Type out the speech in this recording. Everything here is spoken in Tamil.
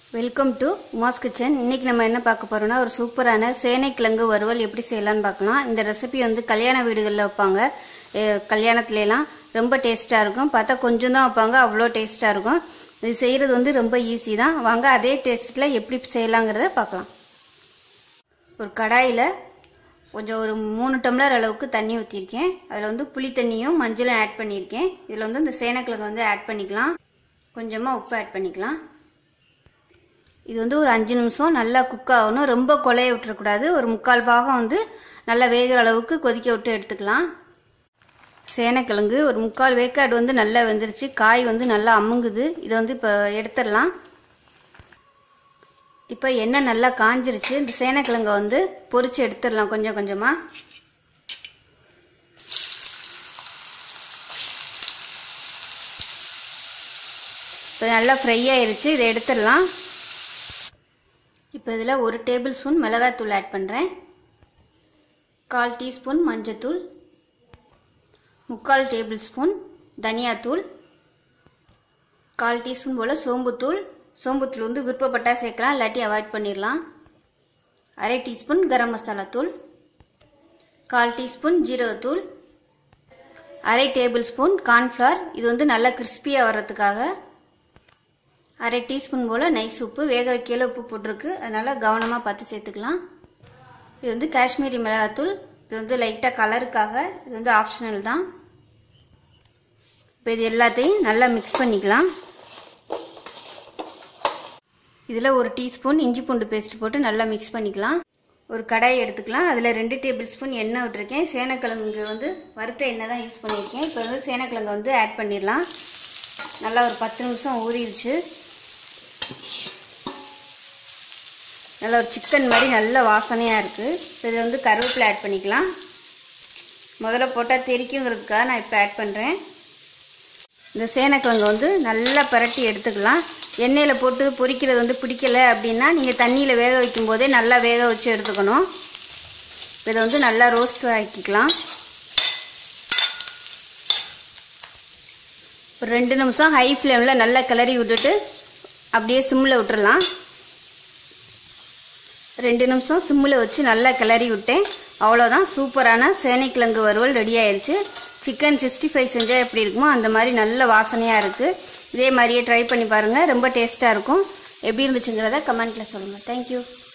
வெல்கம் டு உமாஸ் கிச்சன் இன்னைக்கு நம்ம என்ன பார்க்க போறோம்னா ஒரு சூப்பரான சேனைக்கிழங்கு வறுவல் எப்படி செய்யலாம்னு பார்க்கலாம் இந்த ரெசிபி வந்து கல்யாண வீடுகளில் வைப்பாங்க அஹ் கல்யாணத்துல எல்லாம் ரொம்ப டேஸ்ட்டாக இருக்கும் பார்த்தா கொஞ்சம் தான் வைப்பாங்க அவ்வளோ டேஸ்ட்டாக இருக்கும் இது செய்கிறது வந்து ரொம்ப ஈஸி தான் வாங்க அதே டேஸ்ட்டில் எப்படி செய்யலாங்கிறத பார்க்கலாம் ஒரு கடாயில் கொஞ்சம் ஒரு மூணு டம்ளர் அளவுக்கு தண்ணி ஊற்றிருக்கேன் அதில் வந்து புளி தண்ணியும் மஞ்சளும் ஆட் பண்ணியிருக்கேன் இதில் வந்து இந்த சேனக்கிழங்கு வந்து ஆட் பண்ணிக்கலாம் கொஞ்சமாக உப்பு ஆட் பண்ணிக்கலாம் இது வந்து ஒரு அஞ்சு நிமிஷம் நல்லா குக் ஆகணும் ரொம்ப கொலைய விட்டுறக்கூடாது ஒரு முக்கால் பாகம் வந்து நல்லா வேகிற அளவுக்கு கொதிக்க விட்டு எடுத்துக்கலாம் சேனக்கிழங்கு ஒரு முக்கால் வேக்காடு வந்து நல்லா வெந்துருச்சு காய் வந்து நல்லா அமுங்குது இதை வந்து இப்போ எடுத்துடலாம் இப்போ எண்ணெய் நல்லா காஞ்சிருச்சு இந்த சேனக்கிழங்கை வந்து பொரிச்சு எடுத்துடலாம் கொஞ்சம் கொஞ்சமாக இப்போ நல்லா ஃப்ரை ஆயிருச்சு இதை எடுத்துடலாம் இப்போ இதில் ஒரு டேபிள் ஸ்பூன் மிளகாத்தூள் ஆட் பண்ணுறேன் கால் டீஸ்பூன் மஞ்சத்தூள் முக்கால் டேபிள் ஸ்பூன் தனியாத்தூள் கால் டீஸ்பூன் போல் சோம்புத்தூள் சோம்புத்தூள் வந்து விருப்பப்பட்டா சேர்க்கலாம் இல்லாட்டி அவாய்ட் பண்ணிடலாம் அரை டீஸ்பூன் கரம் மசாலா தூள் கால் டீஸ்பூன் ஜீரகத்தூள் அரை டேபிள் ஸ்பூன் கார்ன்ஃப்ளவர் இது வந்து நல்லா கிறிஸ்பியாக வர்றதுக்காக அரை டீஸ்பூன் போல் நைஸ் உப்பு வேக வைக்கையில் உப்பு போட்டிருக்கு அதனால் கவனமாக பார்த்து சேர்த்துக்கலாம் இது வந்து காஷ்மீரி மிளகாத்தூள் இது வந்து லைட்டாக கலருக்காக இது வந்து ஆப்ஷனல் தான் இப்போ இது எல்லாத்தையும் நல்லா மிக்ஸ் பண்ணிக்கலாம் இதில் ஒரு டீஸ்பூன் இஞ்சி பூண்டு பேஸ்ட் போட்டு நல்லா மிக்ஸ் பண்ணிக்கலாம் ஒரு கடாயை எடுத்துக்கலாம் அதில் ரெண்டு டேபிள் ஸ்பூன் எண்ணெய் விட்டுருக்கேன் சேனக்கிழங்கு வந்து வறுத்த எண்ணெய் தான் யூஸ் பண்ணியிருக்கேன் இப்போ வந்து சேனக்கிழங்கு வந்து ஆட் பண்ணிடலாம் நல்லா ஒரு பத்து நிமிஷம் ஊறிடுச்சு நல்லா ஒரு சிக்கன் மாதிரி நல்ல வாசனையாக இருக்குது இது வந்து கருவேப்பிலை ஆட் பண்ணிக்கலாம் முதல்ல போட்டால் தெரிக்குங்கிறதுக்காக நான் இப்போ ஆட் பண்ணுறேன் இந்த சேனக்கிழங்கு வந்து நல்லா பரட்டி எடுத்துக்கலாம் எண்ணெயில் போட்டு பொரிக்கிறது வந்து பிடிக்கல அப்படின்னா நீங்கள் தண்ணியில் வேக வைக்கும் போதே நல்லா வேக வச்சு எடுத்துக்கணும் இதை வந்து நல்லா ரோஸ்ட் ஆக்கிக்கலாம் ஒரு ரெண்டு நிமிஷம் ஹை ஃப்ளேமில் நல்லா கிளறி விட்டுட்டு அப்படியே சிம்மில் விட்டுறலாம் ரெண்டு நிமிஷம் சிம்மில் வச்சு நல்லா கிளறி விட்டேன் அவ்வளோதான் சூப்பரான சேனைக்கிழங்கு வறுவல் ரெடி ஆயிடுச்சு சிக்கன் சிக்ஸ்டி ஃபைவ் செஞ்சால் எப்படி இருக்குமோ அந்த மாதிரி நல்ல வாசனையாக இருக்குது இதே மாதிரியே ட்ரை பண்ணி பாருங்கள் ரொம்ப டேஸ்ட்டாக இருக்கும் எப்படி இருந்துச்சுங்கிறத கமெண்ட்டில் சொல்லுங்கள் தேங்க்யூ